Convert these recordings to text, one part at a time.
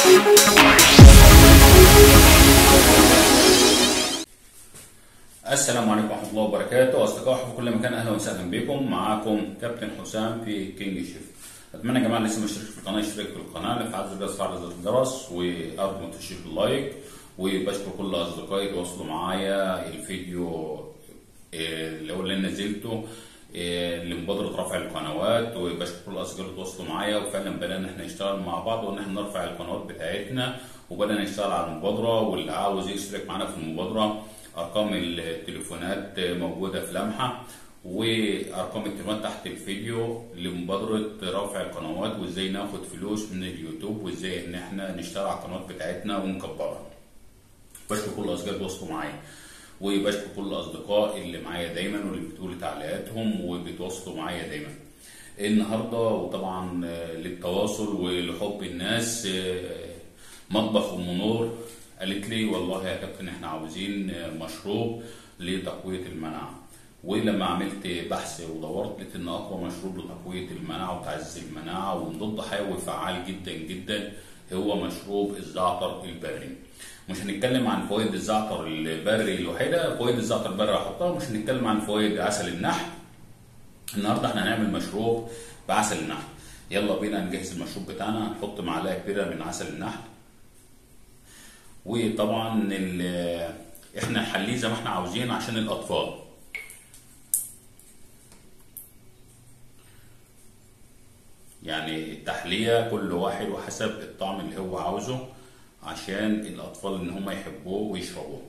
السلام عليكم ورحمة الله وبركاته أصدقائي في كل مكان أهلا وسهلا بكم معاكم كابتن حسام في كينج شيف أتمنى يا جماعة اللي لسه مشترك في القناة يشترك في القناة يفعل زر فعل زر الجرس وأرجو ما تنسوش اللايك وبشكر كل أصدقائي تواصلوا معايا الفيديو اللي هو اللي أنا نزلته لمبادرة رفع القنوات وبشكر كل الأصدقاء اللي تواصلوا معايا وفعلا بدأنا احنا نشتغل مع بعض وإن احنا نرفع القنوات بتاعتنا وبدأنا نشتغل على المبادرة واللي عاوز يشترك معانا في المبادرة ارقام التليفونات موجوده في لمحه وارقام التليفونات تحت الفيديو لمبادره رفع القنوات وازاي ناخد فلوس من اليوتيوب وازاي ان احنا نشتغل على القنوات بتاعتنا ونكبرها بشكر كل الاصدقاء اللي وصلوا معايا وبشكر كل الاصدقاء اللي معايا دايما واللي بتقولوا تعليقاتهم وبيتواصلوا معايا دايما النهارده وطبعا للتواصل ولحب الناس مطبخ ام نور قالت لي والله يا كابتن احنا عاوزين مشروب لتقويه المناعه ولما عملت بحث ودورت لقيت ان اقوى مشروب لتقويه المناعه وتعزيز المناعه ومضاد حيوي فعال جدا جدا هو مشروب الزعتر البري مش هنتكلم عن فوائد الزعتر البري الوحيده فوائد الزعتر البري هحطها مش هنتكلم عن فوائد عسل النحل النهارده احنا هنعمل مشروب بعسل النحل يلا بينا نجهز المشروب بتاعنا هنحط معلقه كبيره من عسل النحل وطبعا احنا نحليه زي ما احنا عاوزين عشان الاطفال يعني التحليه كل واحد وحسب الطعم اللي هو عاوزه عشان الاطفال ان هم يحبوه ويشربوه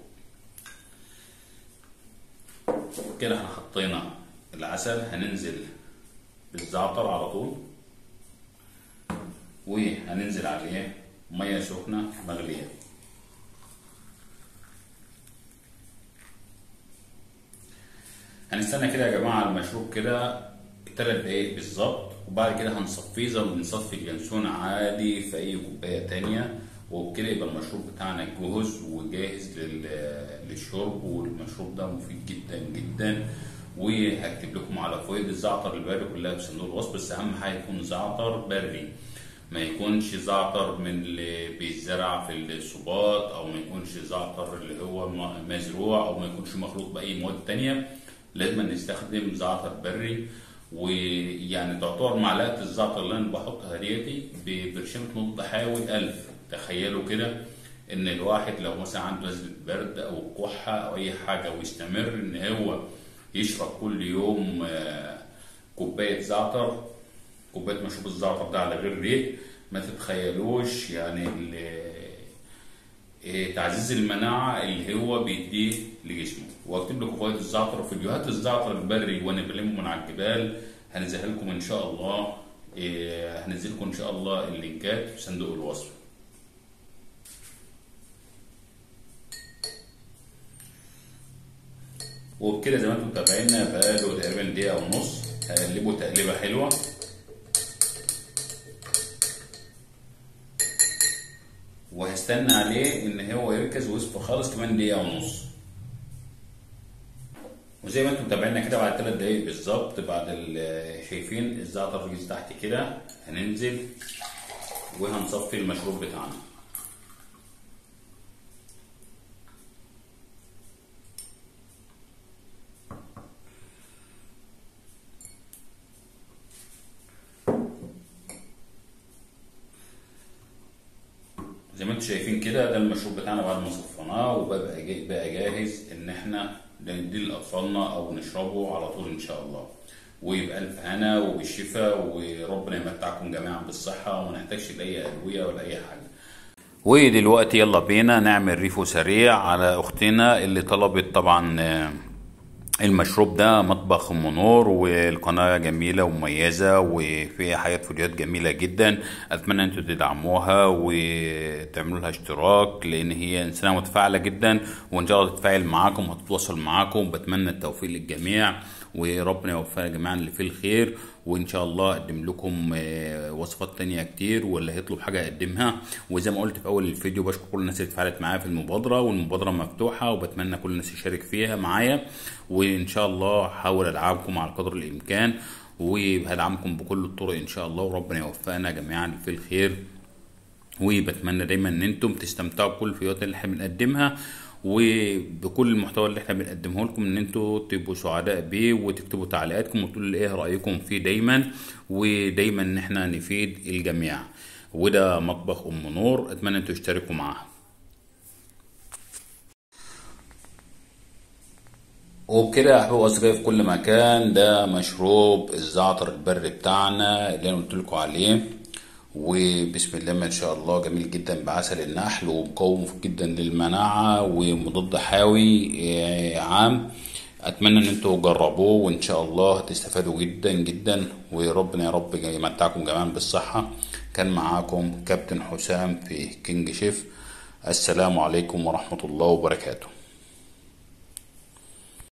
كده احنا حطينا العسل هننزل بالزعتر على طول وهننزل عليه ميه سخنه مغليه هنستنى كده يا جماعه المشروب كده ثلاث دقايق بالظبط وبعد كده هنصفيه زي ما بنصفي اليانسون عادي في اي كوبايه تانية وبكده يبقى المشروب بتاعنا جهز وجاهز للشرب والمشروب ده مفيد جدا جدا وهكتب لكم على فوائد الزعتر البري كلها في صندوق الوصف بس اهم حاجه يكون زعتر بري ما يكونش زعتر من اللي بيتزرع في الصوبات او ما يكونش زعتر اللي هو مزروع او ما يكونش مخلوط باي مواد تانية لازم نستخدم زعتر بري ويعني تعتبر معلقه الزعتر اللي انا بحطها ديتي ببرشامه مضاد حيوي 1000 تخيلوا كده ان الواحد لو مثلا عنده نزله برد او كحه او اي حاجه ويستمر ان هو يشرب كل يوم كوبايه زعتر كوبايه مشروب الزعتر ده على غير ريق ما تتخيلوش يعني تعزيز المناعه اللي هو بيديه لجسمه واكتب لكم فوائد الزعتر وفيديوهات الزعتر البري وانا بلمه من على الجبال هنزلها لكم ان شاء الله هنزل لكم ان شاء الله اللينكات في صندوق الوصف وبكده زي ما انتم متابعينا بقاله تقريبا دقيقه ونص هقلبه تقليبه حلوه وهستنى عليه ان هو يركز ويصفى خالص كمان دقيقه ونص وزي ما انتم متابعينا كده بعد ثلاث دقايق بالظبط بعد شايفين الزعتر رجز تحت كده هننزل وهنصفي المشروب بتاعنا زي ما انتم شايفين كده ده المشروب بتاعنا بعد ما صفناه وبقى جاي بقى جاهز ان احنا نديه لاطفالنا او نشربه على طول ان شاء الله ويبقى الف هنا وبالشفاء وربنا يمتعكم جميعا بالصحه وما نحتاجش لاي ادويه ولا اي حاجه ودلوقتي يلا بينا نعمل ريفو سريع على اختنا اللي طلبت طبعا المشروب ده مطبخ ام نور والقناه جميله ومميزه وفيها حياه فيديوهات جميله جدا اتمنى انتوا تدعموها وتعملوا لها اشتراك لان هي انسانه متفاعله جدا وان شاء الله تتفاعل معاكم وهتتواصل معاكم بتمنى التوفيق للجميع وربنا يوفقنا جميعا اللي فيه الخير وان شاء الله اقدم لكم وصفات تانية كتير واللي هيطلب حاجه اقدمها وزي ما قلت في اول الفيديو بشكر كل الناس اللي اتفاعلت معايا في المبادره والمبادره مفتوحه وبتمنى كل الناس يشارك فيها معايا وان شاء الله هحاول ادعمكم على قدر الامكان وهدعمكم بكل الطرق ان شاء الله وربنا يوفقنا جميعا في الخير وبتمنى دايما ان انتم تستمتعوا بكل الفيديوهات اللي احنا بنقدمها وبكل المحتوى اللي احنا بنقدمه لكم ان انتوا تبقوا سعداء بيه وتكتبوا تعليقاتكم وتقولوا لي ايه رايكم فيه دايما ودايما ان احنا نفيد الجميع وده مطبخ ام نور اتمنى انتوا تشتركوا معاها وبكده يا احباب اصدقائي في كل مكان ده مشروب الزعتر البري بتاعنا اللي انا قلت لكم عليه وبسم الله ما شاء الله جميل جدا بعسل النحل ومقوم جدا للمناعة ومضاد حيوي عام اتمنى ان انتوا تجربوه وان شاء الله تستفادوا جدا جدا وربنا يا رب يمتعكم جميعا بالصحة كان معاكم كابتن حسام في كينج شيف السلام عليكم ورحمة الله وبركاته